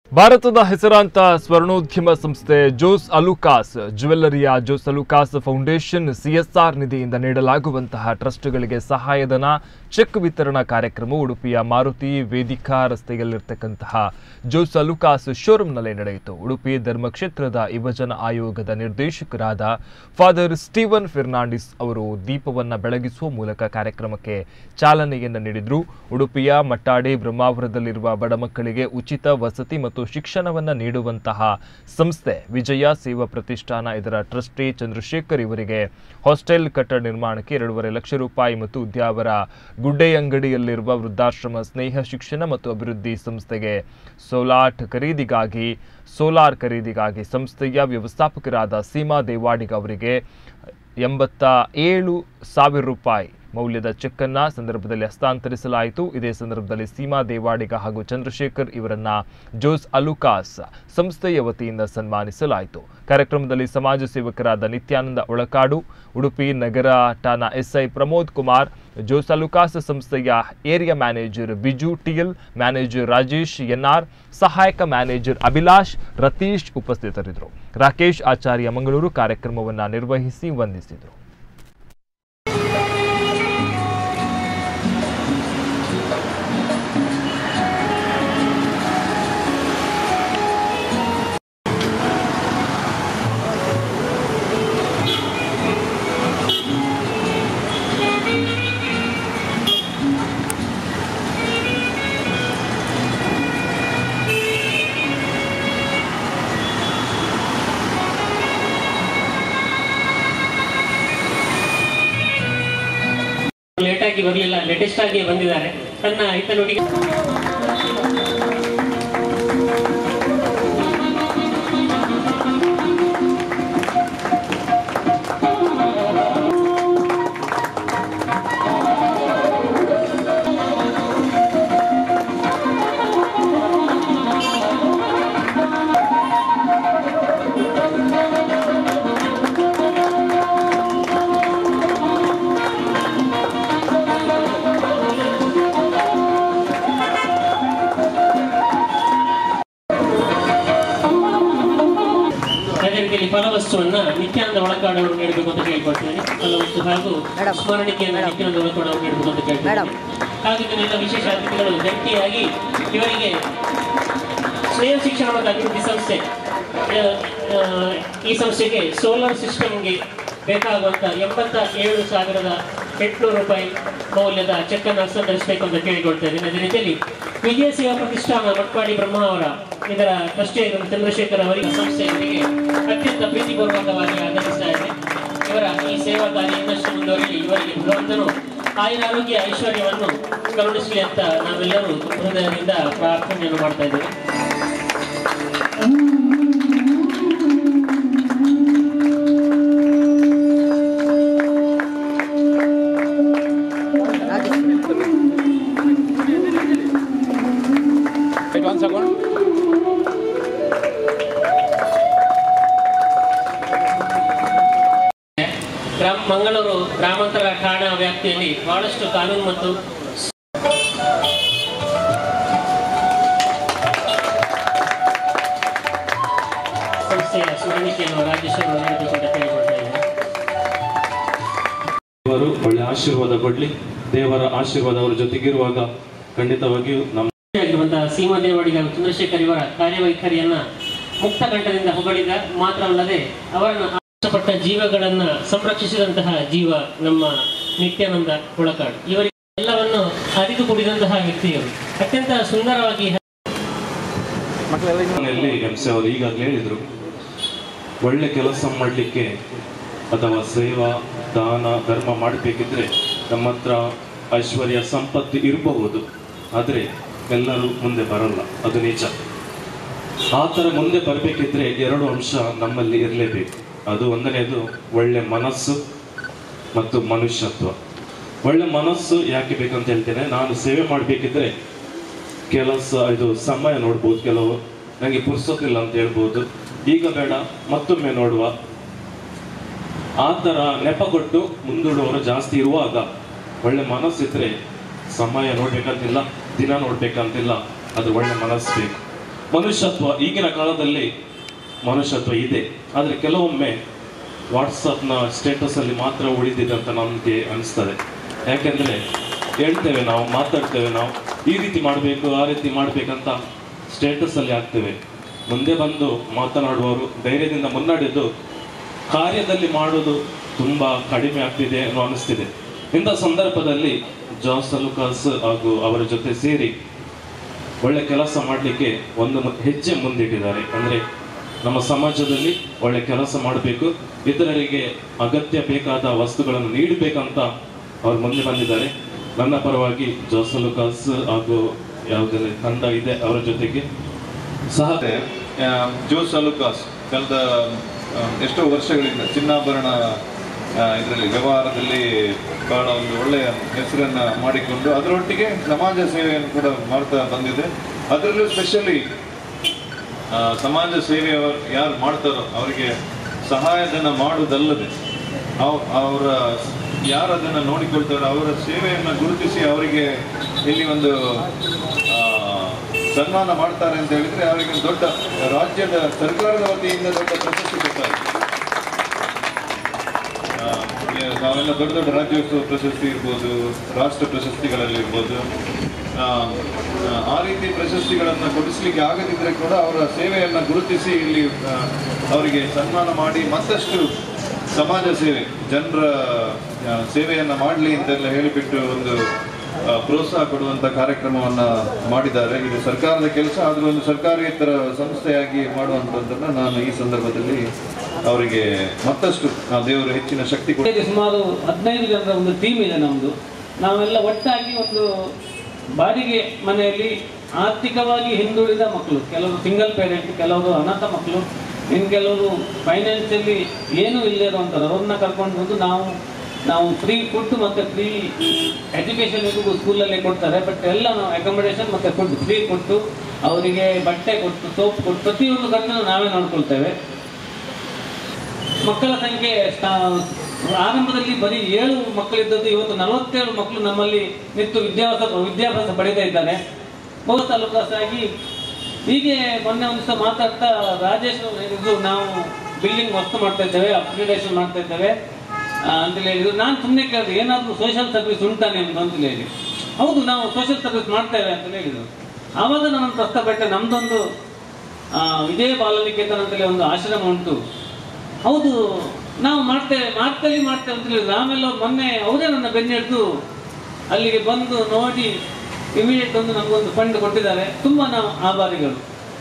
ಭಾರತದ ಹೆಸರಾಂತ ಸ್ವರ್ಣೋದ್ಯಮ ಸಂಸ್ಥೆ ಜೋಸ್ ಅಲುಕಾಸ್ ಜ್ಯುವೆಲ್ಲರಿಯ ಜೋಸ್ ಅಲುಕಾಸ್ ಫೌಂಡೇಶನ್ ಸಿಎಸ್ಆರ್ ನಿಧಿಯಿಂದ ನೀಡಲಾಗುವಂತಹ ಟ್ರಸ್ಟ್ಗಳಿಗೆ ಸಹಾಯಧನ ಚೆಕ್ ವಿತರಣಾ ಕಾರ್ಯಕ್ರಮ ಉಡುಪಿಯ ಮಾರುತಿ ವೇದಿಕಾ ರಸ್ತೆಯಲ್ಲಿರ್ತಕ್ಕಂತಹ ಜೋಸ್ ಅಲುಕಾಸ್ ಶೋರೂಮ್ನಲ್ಲಿ ನಡೆಯಿತು ಉಡುಪಿ ಧರ್ಮಕ್ಷೇತ್ರದ ಯುವಜನ ಆಯೋಗದ ನಿರ್ದೇಶಕರಾದ ಫಾದರ್ ಸ್ಟೀವನ್ ಫೆರ್ನಾಂಡಿಸ್ ಅವರು ದೀಪವನ್ನ ಬೆಳಗಿಸುವ ಮೂಲಕ ಕಾರ್ಯಕ್ರಮಕ್ಕೆ ಚಾಲನೆಯನ್ನು ನೀಡಿದರು ಉಡುಪಿಯ ಮಟ್ಟಾಡಿ ಬ್ರಹ್ಮಾವರದಲ್ಲಿರುವ ಬಡ ಮಕ್ಕಳಿಗೆ ಉಚಿತ ವಸತಿ ಮತ್ತು ಶಿಕ್ಷಣವನ್ನು ನೀಡುವಂತಹ ಸಂಸ್ಥೆ ವಿಜಯ ಸೇವಾ ಪ್ರತಿಷ್ಠಾನ ಇದರ ಟ್ರಸ್ಟಿ ಚಂದ್ರಶೇಖರ್ ಇವರಿಗೆ ಹಾಸ್ಟೆಲ್ ಕಟ್ಟಡ ನಿರ್ಮಾಣಕ್ಕೆ ಎರಡೂವರೆ ಲಕ್ಷ ರೂಪಾಯಿ ಮತ್ತು ಉದ್ಯಾವರ ಗುಡ್ಡೆಯಂಗಡಿಯಲ್ಲಿರುವ ವೃದ್ಧಾಶ್ರಮ ಸ್ನೇಹ ಶಿಕ್ಷಣ ಮತ್ತು ಅಭಿವೃದ್ಧಿ ಸಂಸ್ಥೆಗೆ ಸೋಲಾಟ್ ಖರೀದಿಗಾಗಿ ಸೋಲಾರ್ ಖರೀದಿಗಾಗಿ ಸಂಸ್ಥೆಯ ವ್ಯವಸ್ಥಾಪಕರಾದ ಸೀಮಾ ದೇವಾಡಿಗ ಅವರಿಗೆ ಎಂಬತ್ತ ಏಳು ಸಾವಿರ ರೂಪಾಯಿ ಮೌಲ್ಯದ ಚೆಕ್ ಅನ್ನ ಸಂದರ್ಭದಲ್ಲಿ ಹಸ್ತಾಂತರಿಸಲಾಯಿತು ಇದೇ ಸಂದರ್ಭದಲ್ಲಿ ಸೀಮಾ ದೇವಾಡಿಗ ಹಾಗೂ ಚಂದ್ರಶೇಖರ್ ಇವರನ್ನ ಜೋಸ್ ಅಲುಕಾಸ್ ಸಂಸ್ಥೆಯ ವತಿಯಿಂದ ಸನ್ಮಾನಿಸಲಾಯಿತು ಕಾರ್ಯಕ್ರಮದಲ್ಲಿ ಸಮಾಜ ಸೇವಕರಾದ ನಿತ್ಯಾನಂದ ಒಳಕಾಡು ಉಡುಪಿ ನಗರ ಠಾಣಾ ಎಸ್ಐ ಪ್ರಮೋದ್ ಕುಮಾರ್ ಜೋಸ್ ಅಲುಕಾಸ್ ಸಂಸ್ಥೆಯ area manager Biju TL manager Rajesh NR ಸಹಾಯಕ ಮ್ಯಾನೇಜರ್ ಅಭಿಲಾಷ್ ರತೀಶ್ ಉಪಸ್ಥಿತರಿದ್ದರು ರಾಕೇಶ್ ಆಚಾರ್ಯ ಮಂಗಳೂರು ಕಾರ್ಯಕ್ರಮವನ್ನು ನಿರ್ವಹಿಸಿ ವಂದಿಸಿದರು ಲೇಟ್ ಆಗಿ ಬರಲಿಲ್ಲ ಲೇಟೆಸ್ಟ್ ಆಗಿ ಬಂದಿದ್ದಾರೆ ತನ್ನ ಹಿತನುಡಿಗೆ ಅದೇ ರೀತಿಯಲ್ಲಿ ಫಲವಸ್ತುವನ್ನ ನಿತ್ಯಾನಂದ ಒಳಕಾಡು ಅವರು ನೀಡಬೇಕು ಅಂತ ಕೇಳ್ಕೊಳ್ತೇನೆ ಫಲವಸ್ತು ಹಾಗೂ ಸ್ಮರಣಿಕೆಯನ್ನು ನಿತ್ಯಾನಂದ ಒಳಕಾಡು ಅವರು ನೀಡಬೇಕು ಅಂತ ಕೇಳ್ತೇನೆ ಹಾಗೂ ಇದನ್ನೆಲ್ಲ ವಿಶೇಷ ಅತಿಥಿಗಳು ಜಂಟಿಯಾಗಿ ಇವರಿಗೆ ಸ್ನೇಹ ಶಿಕ್ಷಣ ಮತ್ತು ಅಭಿವೃದ್ಧಿ ಸಂಸ್ಥೆ ಆ, ಆ, ಈ ಸಂಸ್ಥೆಗೆ ಸೋಲಾರ್ ಸಿಸ್ಟಮ್ಗೆ ಬೇಕಾಗುವಂತ ಎಂಬತ್ತ ಏಳು ಸಾವಿರದ ಎಂಟುನೂರು ರೂಪಾಯಿ ಮೌಲ್ಯದ ಚೆಕ್ ಅನ್ನು ಹಸ್ತಾಂತರಿಸಬೇಕು ಅಂತ ಕೇಳಿಕೊಳ್ತಾ ಇದ್ದೇನೆ ಅದೇ ರೀತಿಯಲ್ಲಿ ವಿಜಯ ಸೇವಾ ಪ್ರತಿಷ್ಠಾನ ಮಟ್ಪಾಡಿ ಬ್ರಹ್ಮ ಅವರ ಇದರ ಟ್ರಸ್ಟಿ ಚಂದ್ರಶೇಖರ್ ಅವರಿಗೆ ಸಂಸ್ಥೆಯವರಿಗೆ ಅತ್ಯಂತ ಪ್ರೀತಿಪೂರ್ವಕವಾಗಿ ಆದರಿಸ್ತಾ ಇದೆ ಇವರ ಈ ಸೇವಾ ಕಾರ್ಯ ಇನ್ನಷ್ಟು ಮುಂದುವರಿಲಿ ಇವರಿಗೆ ಭಗವಂತನು ಆಯುರ ಆರೋಗ್ಯ ಐಶ್ವರ್ಯವನ್ನು ಕರುಣಿಸಲಿ ಅಂತ ನಾವೆಲ್ಲರೂ ಹೃದಯದಿಂದ ಪ್ರಾರ್ಥನೆಯನ್ನು ಮಾಡ್ತಾ ಇದ್ದೇವೆ ಗ್ರಾಮ ಮಂಗಳೂರು ಗ್ರಾಮಾಂತರ ಠಾಣಾ ವ್ಯಾಪ್ತಿಯಲ್ಲಿ ಬಹಳಷ್ಟು ಕಾನೂನು ಮತ್ತು ಸಂಸ್ಥೆಯ ಸ್ಮರಣಿಕೆಯನ್ನು ರಾಜೇಶ್ವರ ನೀಡಬೇಕು ಅಂತ ಕೇಳಿಕೊಳ್ತಾ ಇದ್ದೇನೆ ದೇವರು ಒಳ್ಳೆ ಆಶೀರ್ವಾದ ಕೊಡ್ಲಿ ದೇವರ ಆಶೀರ್ವಾದ ಅವರ ಜೊತೆಗಿರುವಾಗ ಖಂಡಿತವಾಗಿಯೂ ನಮ್ಮ ಆಗಿರುವಂತಹ ಸೀಮಾ ದೇವಡಿಗ ಹಾಗೂ ಚಂದ್ರಶೇಖರ್ ಇವರ ಕಾರ್ಯವೈಖರಿಯನ್ನ ಮುಕ್ತ ಕಂಠದಿಂದ ಹೊಗಳಿದ ಮಾತ್ರವಲ್ಲದೆ ಅವರನ್ನು ಆಶಪಟ್ಟ ಜೀವಗಳನ್ನ ಸಂರಕ್ಷಿಸಿದಂತಹ ಜೀವ ನಮ್ಮ ನಿತ್ಯಾನಂದ ಒಳಕಾಡು ಇವರಿಗೆ ಎಲ್ಲವನ್ನು ಅರಿದು ಕುಡಿದಂತಹ ವ್ಯಕ್ತಿಯವರು ಅತ್ಯಂತ ಸುಂದರವಾಗಿ ಮನೆಯಲ್ಲಿ ಎಂಸೆ ಅವರು ಈಗಾಗಲೇ ಹೇಳಿದರು ಒಳ್ಳೆ ಕೆಲಸ ಮಾಡಲಿಕ್ಕೆ ಅಥವಾ ಸೇವಾ ದಾನ ಧರ್ಮ ಮಾಡಬೇಕಿದ್ರೆ ನಮ್ಮ ಹತ್ರ ಐಶ್ವರ್ಯ ಸಂಪತ್ತು ಇರಬಹುದು ಆದರೆ ಎಲ್ಲರೂ ಮುಂದೆ ಬರಲ್ಲ ಅದು ನಿಜ ಆ ಥರ ಮುಂದೆ ಬರಬೇಕಿದ್ರೆ ಎರಡು ಅಂಶ ನಮ್ಮಲ್ಲಿ ಇರಲೇಬೇಕು ಅದು ಒಂದನೇದು ಒಳ್ಳೆ ಮನಸ್ಸು ಮತ್ತು ಮನುಷ್ಯತ್ವ ಒಳ್ಳೆ ಮನಸ್ಸು ಯಾಕೆ ಬೇಕಂತ ಹೇಳ್ತೇನೆ ನಾನು ಸೇವೆ ಮಾಡಬೇಕಿದ್ರೆ ಕೆಲಸ ಇದು ಸಮಯ ನೋಡ್ಬೋದು ಕೆಲವು ನನಗೆ ಪುರ್ಸೋತಿಲ್ಲ ಅಂತ ಹೇಳ್ಬೋದು ಈಗ ಬೇಡ ಮತ್ತೊಮ್ಮೆ ನೋಡುವ ಆ ಥರ ನೆಪ ಕೊಟ್ಟು ಮುಂದೂಡುವವರು ಜಾಸ್ತಿ ಇರುವಾಗ ಒಳ್ಳೆ ಮನಸ್ಸಿದ್ರೆ ಸಮಯ ನೋಡ್ಬೇಕಂತಿಲ್ಲ ದಿನ ನೋಡ್ಬೇಕಂತಿಲ್ಲ ಅದು ಒಳ್ಳೆ ಮನಸ್ಸು ಬೇಕು ಮನುಷ್ಯತ್ವ ಈಗಿನ ಕಾಲದಲ್ಲಿ ಮನುಷ್ಯತ್ವ ಇದೆ ಆದರೆ ಕೆಲವೊಮ್ಮೆ ವಾಟ್ಸಪ್ನ ಸ್ಟೇಟಸಲ್ಲಿ ಮಾತ್ರ ಉಳಿದಿದೆ ಅಂತ ನಮಗೆ ಅನಿಸ್ತದೆ ಯಾಕೆಂದರೆ ಹೇಳ್ತೇವೆ ನಾವು ಮಾತಾಡ್ತೇವೆ ನಾವು ಈ ರೀತಿ ಮಾಡಬೇಕು ಆ ರೀತಿ ಮಾಡಬೇಕಂತ ಸ್ಟೇಟಸಲ್ಲಿ ಹಾಕ್ತೇವೆ ಮುಂದೆ ಬಂದು ಮಾತನಾಡುವವರು ಧೈರ್ಯದಿಂದ ಮುನ್ನಡೆದು ಕಾರ್ಯದಲ್ಲಿ ಮಾಡೋದು ತುಂಬ ಕಡಿಮೆ ಆಗ್ತಿದೆ ಅನ್ನೋ ಅನಿಸ್ತಿದೆ ಇಂಥ ಸಂದರ್ಭದಲ್ಲಿ ಜಾಸ್ ಲುಕಾಸ್ ಹಾಗೂ ಅವರ ಜೊತೆ ಸೇರಿ ಒಳ್ಳೆ ಕೆಲಸ ಮಾಡಲಿಕ್ಕೆ ಒಂದು ಮು- ಹೆಜ್ಜೆ ಮುಂದಿಟ್ಟಿದ್ದಾರೆ ಅಂದರೆ ನಮ್ಮ ಸಮಾಜದಲ್ಲಿ ಒಳ್ಳೆ ಕೆಲಸ ಮಾಡಬೇಕು ಇತರರಿಗೆ ಅಗತ್ಯ ಬೇಕಾದ ವಸ್ತುಗಳನ್ನು ನೀಡಬೇಕಂತ ಅವ್ರು ಮುಂದೆ ಬಂದಿದ್ದಾರೆ ನನ್ನ ಪರವಾಗಿ ಜಾಸ್ ಲುಕಾಸ್ ಹಾಗೂ ಯಾವುದೆಲ್ಲ ತಂಡ ಇದೆ ಅವರ ಜೊತೆಗೆ ಸಹ ಮತ್ತೆ ಆ, ಜೋಸ್ ಅಲುಕಾಸ್ ಕಳೆದ ಆ, ಎಷ್ಟೋ ವರ್ಷಗಳಿಂದ ಚಿನ್ನಾಭರಣ ಇದರಲ್ಲಿ ವ್ಯವಹಾರದಲ್ಲಿ ಬಹಳ ಒಂದು ಒಳ್ಳೆಯ ಹೆಸರನ್ನ ಮಾಡಿಕೊಂಡು ಅದರೊಟ್ಟಿಗೆ ಸಮಾಜ ಸೇವೆಯನ್ನು ಕೂಡ ಮಾಡ್ತಾ ಬಂದಿದೆ ಅದರಲ್ಲೂ ಸ್ಪೆಷಲಿ ಸಮಾಜ ಸೇವೆ ಯಾರು ಮಾಡ್ತಾರೋ ಅವರಿಗೆ ಸಹಾಯಧನ ಮಾಡುವುದಲ್ಲದೆ ಅವ್- ಅವರ ಯಾರು ಅದನ್ನು ನೋಡಿಕೊಳ್ತಾರೋ ಅವರ ಸೇವೆಯನ್ನು ಗುರುತಿಸಿ ಅವರಿಗೆ ಇಲ್ಲಿ ಒಂದು ಆ, ಸನ್ಮಾನ ಮಾಡ್ತಾರೆ ಅಂತ ಹೇಳಿದ್ರೆ ಅವರಿಗೆ ಒಂದು ದೊಡ್ಡ ರಾಜ್ಯದ ಸರ್ಕಾರದ ವತಿಯಿಂದ ದೊಡ್ಡ ಪ್ರಶಸ್ತಿ ಕೊಡ್ತಾರೆ ಆ, ಏ- ನಾವೆಲ್ಲ ದೊಡ್ಡ ದೊಡ್ಡ ರಾಜ್ಯೋತ್ಸವ ಪ್ರಶಸ್ತಿ ಇರ್ಬೋದು ರಾಷ್ಟ್ರ ಪ್ರಶಸ್ತಿಗಳಲ್ಲಿ ಇರ್ಬೋದು ಆ, ಆ, ಆ ರೀತಿ ಪ್ರಶಸ್ತಿಗಳನ್ನು ಕೊಡಿಸ್ಲಿಕ್ಕೆ ಆಗದಿದ್ರೆ ಕೂಡ ಅವರ ಸೇವೆಯನ್ನು ಗುರುತಿಸಿ ಇಲ್ಲಿ ಆ, ಅವರಿಗೆ ಸನ್ಮಾನ ಮಾಡಿ ಮತ್ತಷ್ಟು ಸಮಾಜ ಸೇವೆ ಜನರ ಆ, ಸೇವೆಯನ್ನ ಮಾಡಲಿ ಅಂತೆಲ್ಲ ಹೇಳಿಬಿಟ್ಟು ಒಂದು ಆ, ಪ್ರೋತ್ಸಾಹ ಕೊಡುವಂತ ಕಾರ್ಯಕ್ರಮವನ್ನ ಮಾಡಿದ್ದಾರೆ ಇದು ಸರ್ಕಾರದ ಕೆಲಸ ಆದ್ರೂ ಒಂದು ಸರ್ಕಾರೇತರ ಸಂಸ್ಥೆಯಾಗಿ ಮಾಡುವಂತದ್ದನ್ನ ನಾನು ಈ ಸಂದರ್ಭದಲ್ಲಿ ಅವರಿಗೆ ಮತ್ತಷ್ಟು ಆ ದೇವರು ಹೆಚ್ಚಿನ ಶಕ್ತಿ ಕೊಡ ಜೊತೆಗೆ ಸುಮಾರು ಹದಿನೈದು ಜನರ ಒಂದು ಟೀಮ್ ಇದೆ ನಮ್ಮದು ನಾವೆಲ್ಲ ಒಟ್ಟಾಗಿ ಒಂದು ಬಾಡಿಗೆ ಮನೆಯಲ್ಲಿ ಆರ್ಥಿಕವಾಗಿ ಹಿಂದುಳಿದ ಮಕ್ಕಳು ಕೆಲವರು ಸಿಂಗಲ್ ಪೇರೆಂಟ್ ಕೆಲವರು ಅನಾಥ ಮಕ್ಕಳು ಇನ್ನು ಕೆಲವರು ಫೈನಾನ್ಷಿಯಲಿ ಏನೂ ಇಲ್ಲದೆ ಇರುವಂಥದ್ದು ಅವ್ರನ್ನ ಕರ್ಕೊಂಡು ಬಂದು ನಾವು ನಾವು ಫ್ರೀ ಫುಡ್ ಮತ್ತು ಫ್ರೀ ಎಜುಕೇಷನ್ ಇದು ಸ್ಕೂಲಲ್ಲೇ ಕೊಡ್ತಾರೆ ಬಟ್ ಎಲ್ಲ ನಾವು ಅಕಾಮಿಡೇಷನ್ ಮತ್ತು ಫುಡ್ ಫ್ರೀ ಕೊಟ್ಟು ಅವರಿಗೆ ಬಟ್ಟೆ ಕೊಟ್ಟು ಸೋಪ್ ಕೊಟ್ಟು ಪ್ರತಿಯೊಂದು ಖರ್ಚನ್ನು ನಾವೇ ನೋಡ್ಕೊಳ್ತೇವೆ ಮಕ್ಕಳ ಸಂಖ್ಯೆ ಸ್ಟಾ- ಆರಂಭದಲ್ಲಿ ಬರೀ ಏಳು ಮಕ್ಕಳಿದ್ದದ್ದು ಇವತ್ತು ನಲವತ್ತೇಳು ಮಕ್ಕಳು ನಮ್ಮಲ್ಲಿ ನಿಂತು ವಿದ್ಯಾಭ್ಯಾಸ ವಿದ್ಯಾಭ್ಯಾಸ ಪಡೀತಾ ಇದ್ದಾರೆ ಬಹು ತಾಲೂಕಾಸಾಗಿ ಹೀಗೆ ಮೊನ್ನೆ ಒಂದು ದಿವಸ ಮಾತಾಡ್ತಾ ರಾಜೇಶ್ ಅವರು ಹೇಳಿದ್ರು ನಾವು ಬಿಲ್ಡಿಂಗ್ ವಸ್ತು ಮಾಡ್ತಾ ಇದ್ದೇವೆ ಅಪ್ಗ್ರೇಡೇಷನ್ ಮಾಡ್ತಾ ಇದ್ದೇವೆ ಆ, ಅಂತೇಳಿ ಹೇಳಿದ್ರು ನಾನು ಸುಮ್ಮನೆ ಕೇಳಿದೆ ಏನಾದರೂ ಸೋಷಿಯಲ್ ಸರ್ವಿಸ್ ಉಂಟಾ ನಿಮ್ದು ಅಂತೇಳಿ ಹೇಳಿ ಹೌದು ನಾವು ಸೋಷಿಯಲ್ ಸರ್ವಿಸ್ ಮಾಡ್ತೇವೆ ಅಂತ ಹೇಳಿದ್ರು ಆವಾಗ ನಾನು ಪ್ರಸ್ತಾಪ ನಮ್ದೊಂದು ಆ, ವಿಜಯ ಬಾಲನಿಕೇತನ ಅಂತೇಳಿ ಒಂದು ಆಶ್ರಮ ಉಂಟು ಹೌದು ನಾವು ಮಾಡ್ತೇವೆ ಮಾಡ್ತೇವೆ ಮಾಡ್ತೇವೆ ಅಂತ ಹೇಳಿದ್ರು ಆಮೇಲೆ ಅವ್ರು ಮೊನ್ನೆ ಅವರೇ ನನ್ನ ಬೆನ್ನು ಹಿಡಿದು ಅಲ್ಲಿಗೆ ಬಂದು ನೋಡಿ ಇಮಿಡಿಯೇಟ್ ಒಂದು ನಮಗೊಂದು ಫಂಡ್ ಕೊಟ್ಟಿದ್ದಾರೆ ತುಂಬ ನಾವು ಆಭಾರಿಗಳು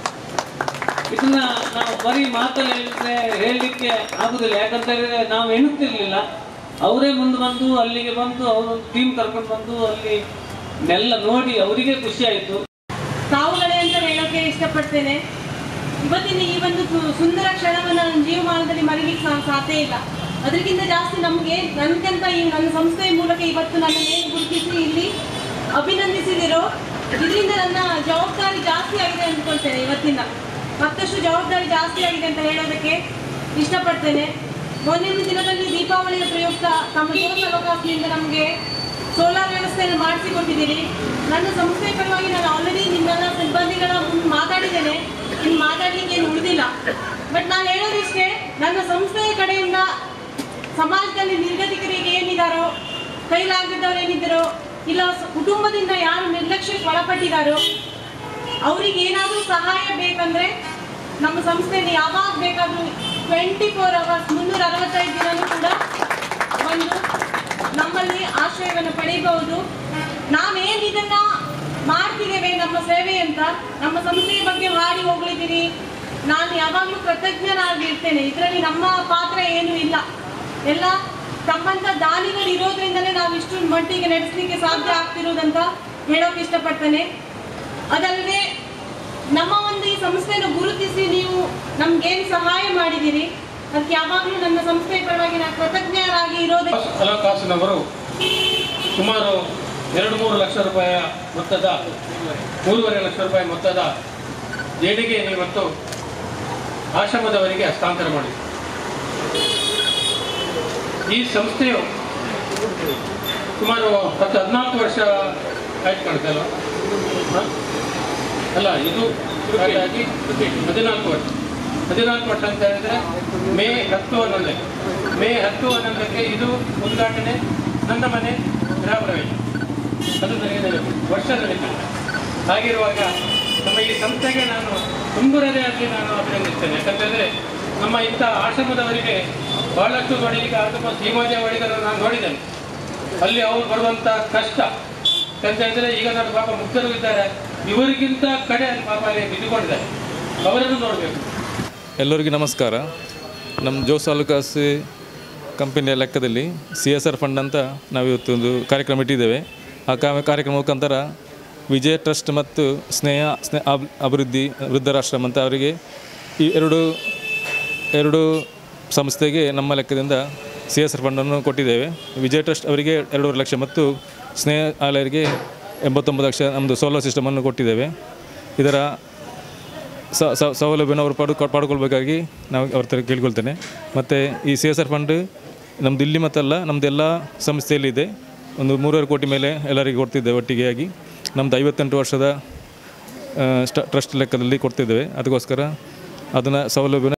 ಇದನ್ನ ನಾವು ಬರೀ ಮಾತಲ್ಲಿ ಹೇಳಿದ್ರೆ ಹೇಳಲಿಕ್ಕೆ ಆಗುದಿಲ್ಲ ಯಾಕಂತ ಹೇಳಿದ್ರೆ ನಾವು ಎನ್ನುತ್ತಿರ್ಲಿಲ್ಲ ಅವರೇ ಮುಂದೆ ಬಂದು ಅಲ್ಲಿಗೆ ಬಂದು ಅವರು ಟೀಮ್ ಕರ್ಕೊಂಡು ಬಂದು ಅಲ್ಲಿ ಎಲ್ಲ ನೋಡಿ ಅವರಿಗೆ ಖುಷಿ ಆಯಿತು ತಾವುಗಳೇ ಅಂತ ಹೇಳೋಕೆ ಇಷ್ಟಪಡ್ತೇನೆ ಇವತ್ತಿನ ಈ ಒಂದು ಸು- ಸುಂದರ ಕ್ಷಣವನ್ನು ನನ್ನ ಜೀವಮಾನದಲ್ಲಿ ಮರೀಲಿಕ್ಕೆ ಸಾ- ಸಾಧ್ಯ ಇಲ್ಲ ಅದಕ್ಕಿಂತ ಜಾಸ್ತಿ ನಮಗೆ ನನಗಂತ ಈ ನನ್ನ ಸಂಸ್ಥೆಯ ಮೂಲಕ ಇವತ್ತು ನನ್ನ ಏನು ಗುರುತಿಸಿ ಇಲ್ಲಿ ಅಭಿನಂದಿಸಿದಿರೋ ಇದರಿಂದ ನನ್ನ ಜವಾಬ್ದಾರಿ ಜಾಸ್ತಿ ಆಗಿದೆ ಅಂದ್ಕೊಳ್ತೇನೆ ಇವತ್ತಿನ ಮತ್ತಷ್ಟು ಜವಾಬ್ದಾರಿ ಜಾಸ್ತಿ ಆಗಿದೆ ಅಂತ ಹೇಳೋದಕ್ಕೆ ಇಷ್ಟಪಡ್ತೇನೆ ಮೊನ್ನಿನ ದಿನದಲ್ಲಿ ದೀಪಾವಳಿಯ ಪ್ರಯುಕ್ತ ತಮ್ಮ ಜೋಸ ಅವಕಾಶದಿಂದ ನಮಗೆ ಸೋಲಾರ್ ವ್ಯವಸ್ಥೆಯನ್ನು ಮಾಡಿಸಿಕೊಟ್ಟಿದ್ದೀರಿ ನನ್ನ ಸಂಸ್ಥೆ ಪರವಾಗಿ ನಾನು ಆಲ್ರೆಡಿ ನಿಮ್ಮೆಲ್ಲ ಸಿಬ್ಬಂದಿಗಳ ಮುಂದೆ ಮಾತಾಡಿದ್ದೇನೆ ಇನ್ನು ಮಾತಾಡ್ಲಿಕ್ಕೆ ಏನು ಉಳಿದಿಲ್ಲ ಬಟ್ ನಾನು ಹೇಳೋದಿಷ್ಟೇ ನನ್ನ ಸಂಸ್ಥೆಯ ಕಡೆಯಿಂದ ಸಮಾಜದಲ್ಲಿ ನಿರ್ಗತಿಕರಿಗೆ ಏನಿದಾರೋ ಕೈಲಾಗದವ್ರು ಏನಿದ್ದಾರೋ ಇಲ್ಲ ಸ- ಕುಟುಂಬದಿಂದ ಯಾರು ನಿರ್ಲಕ್ಷ್ಯಕ್ಕೆ ಒಳಪಟ್ಟಿದ್ದಾರೋ ಅವ್ರಿಗೆ ಏನಾದರೂ ಸಹಾಯ ಬೇಕಂದ್ರೆ ನಮ್ಮ ಸಂಸ್ಥೆಯಲ್ಲಿ ಯಾವಾಗ ಬೇಕಾದರೂ ಟ್ವೆಂಟಿ ಫೋರ್ ಅವರ್ಸ್ ಮುನ್ನೂರ ಅರವತ್ತೈದು ದಿನನೂ ಕೂಡ ಬಂದು ನಮ್ಮಲ್ಲಿ ಆಶ್ರಯವನ್ನು ಪಡೆಯಬಹುದು ನಾವೇನು ಇದನ್ನ ಮಾಡ್ತಿದ್ದೇವೆ ನಮ್ಮ ಸೇವೆ ಅಂತ ನಮ್ಮ ಸಂಸ್ಥೆಯ ಬಗ್ಗೆ ಮಾಡಿ ಹೋಗ್ಲಿದ್ದೀನಿ ನಾನು ಯಾವಾಗಲೂ ಕೃತಜ್ಞನಾಗಿರ್ತೇನೆ ಇದರಲ್ಲಿ ನಮ್ಮ ಪಾತ್ರ ಏನೂ ಇಲ್ಲ ಎಲ್ಲ ತಮ್ಮಂತ ದಾನಿಗಳು ಇರೋದ್ರಿಂದಲೇ ನಾವು ಇಷ್ಟು ಮಟ್ಟಿಗೆ ನಡೆಸಲಿಕ್ಕೆ ಸಾಧ್ಯ ಆಗ್ತಿರೋದಂತ ಹೇಳೋಕೆ ಇಷ್ಟಪಡ್ತೇನೆ ಅದಲ್ಲದೆ ನಮ್ಮ ಒಂದು ಈ ಸಂಸ್ಥೆಯನ್ನು ಗುರುತಿಸಿ ನೀವು ನಮ್ಗೇನು ಸಹಾಯ ಮಾಡಿದ್ದೀರಿ ಅದಕ್ಕೆ ಯಾವಾಗಲೂ ನನ್ನ ಸಂಸ್ಥೆಯ ಪರವಾಗಿ ನಾನು ಕೃತಜ್ಞರಾಗಿ ಇರೋದಕ್ಕೆ ಹಣಕಾಸಿನವರು ಸುಮಾರು ಎರಡು ಮೂರು ಲಕ್ಷ ರೂಪಾಯಿಯ ಮೊತ್ತದ ಮೂರುವರೆ ಲಕ್ಷ ರೂಪಾಯಿ ಮೊತ್ತದ ದೇಣಿಗೆಯನ್ನು ಇವತ್ತು ಆಶ್ರಮದವರಿಗೆ ಹಸ್ತಾಂತರ ಮಾಡಿ ಈ ಸಂಸ್ಥೆಯು ಸುಮಾರು ಹತ್ತು ಹದಿನಾಲ್ಕು ವರ್ಷ ಆಯ್ತು ಕಾಣುತ್ತೆ ಅಲ್ವಾ ಹ? ಅಲ್ಲ ಇದು ಸ್ಟಾರ್ಟ್ ಆಗಿ ಹದಿನಾಲ್ಕು ವರ್ಷ ಹದಿನಾಲ್ಕು ವರ್ಷ ಅಂತ ಹೇಳಿದ್ರೆ ಮೇ ಹತ್ತು ಹನ್ನೊಂದಕ್ಕೆ ಮೇ ಹತ್ತು ಹನ್ನೊಂದಕ್ಕೆ ಇದು ಉದ್ಘಾಟನೆ ನನ್ನ ಮನೆ ಗೃಹ ಪ್ರವೇಶ ಅದು ನನಗೆ ನೆನಪು ವರ್ಷ ನೆನಪಿಲ್ಲ ಹಾಗಿರುವಾಗ ನಮ್ಮ ಈ ಸಂಸ್ಥೆಗೆ ನಾನು ತುಂಬ ಹೃದಯದಲ್ಲಿ ನಾನು ಅಭಿನಂದಿಸ್ತೇನೆ ಯಾಕಂತಂದರೆ ನಮ್ಮ ಇಂಥ ಆಶ್ರಮದವರಿಗೆ ಬಹಳಷ್ಟು ನೋಡಿ ಈಗ ತುಂಬ ಸೀಮಾಜ ಒಳಗರನ್ನು ನಾನು ನೋಡಿದ್ದೇನೆ ಅಲ್ಲಿ ಅವ್ರು ಬರುವಂಥ ಕಷ್ಟ ಅಂತ ಹೇಳಿದ್ರೆ ಈಗ ನಾನು ಪಾಪ ಮುಕ್ತರು ಇದ್ದಾರೆ ಇವರಿಗಿಂತ ಕಡೆ ಅಲ್ಲಿ ಪಾಪ ಅಲ್ಲಿ ಬಿದ್ದುಕೊಂಡಿದ್ದಾರೆ ಅವರನ್ನು ನೋಡಬೇಕು ಎಲ್ಲರಿಗೂ ನಮಸ್ಕಾರ ನಮ್ಮ ಜೋಸ್ ಅಲುಕಾಸ್ ಕಂಪನಿಯ ಲೆಕ್ಕದಲ್ಲಿ ಸಿ ಎಸ್ ಆರ್ ಫಂಡ್ ಅಂತ ನಾವು ಇವತ್ತು ಒಂದು ಕಾರ್ಯಕ್ರಮ ಇಟ್ಟಿದ್ದೇವೆ ಆ ಕಾ- ಕಾರ್ಯಕ್ರಮ ಮುಖಾಂತರ ವಿಜಯ ಟ್ರಸ್ಟ್ ಮತ್ತು ಸ್ನೇಹ ಸ್ನೇಹ ಅಬ್- ಅಭಿವೃದ್ಧಿ ವೃದ್ಧರಾಶ್ರಮ ಅಂತ ಅವರಿಗೆ ಈ ಎರಡು ಎರಡು ಸಂಸ್ಥೆಗೆ ನಮ್ಮ ಲೆಕ್ಕದಿಂದ ಸಿ ಎಸ್ ಆರ್ ಫಂಡನ್ನು ಕೊಟ್ಟಿದ್ದೇವೆ ವಿಜಯ ಟ್ರಸ್ಟ್ ಅವರಿಗೆ ಎರಡೂವರೆ ಲಕ್ಷ ಮತ್ತು ಸ್ನೇಹ ಆಲಯರಿಗೆ ಎಂಬತ್ತೊಂಬತ್ತು ಲಕ್ಷ ನಮ್ಮದು ಸೋಲಾರ್ ಸಿಸ್ಟಮನ್ನು ಕೊಟ್ಟಿದ್ದೇವೆ ಇದರ ಸ- ಸ- ಸೌಲಭ್ಯನ ಅವರು ಪಡ್ಕೊ ಪಡ್ಕೊಳ್ಬೇಕಾಗಿ ನಾವು ಅವ್ರ ಹತ್ರ ಕೇಳ್ಕೊಳ್ತೇನೆ ಮತ್ತು ಈ ಸಿ ಎಸ್ ಆರ್ ಫಂಡ್ ನಮ್ಮದು ಇಲ್ಲಿ ಮತ್ತಲ್ಲ ನಮ್ಮದೆಲ್ಲ ಸಂಸ್ಥೆಯಲ್ಲಿದೆ ಒಂದು ಮೂರುವರೆ ಕೋಟಿ ಮೇಲೆ ಎಲ್ಲರಿಗೆ ಕೊಡ್ತಿದ್ದೇವೆ ಒಟ್ಟಿಗೆ ಆಗಿ ನಮ್ಮದು ಐವತ್ತೆಂಟು ವರ್ಷದ ಆ, ಸ್ಟ ಟ್ರಸ್ಟ್ ಲೆಕ್ಕದಲ್ಲಿ ಕೊಡ್ತಿದ್ದೇವೆ ಅದಕ್ಕೋಸ್ಕರ ಅದನ್ನು ಸೌಲಭ್ಯನ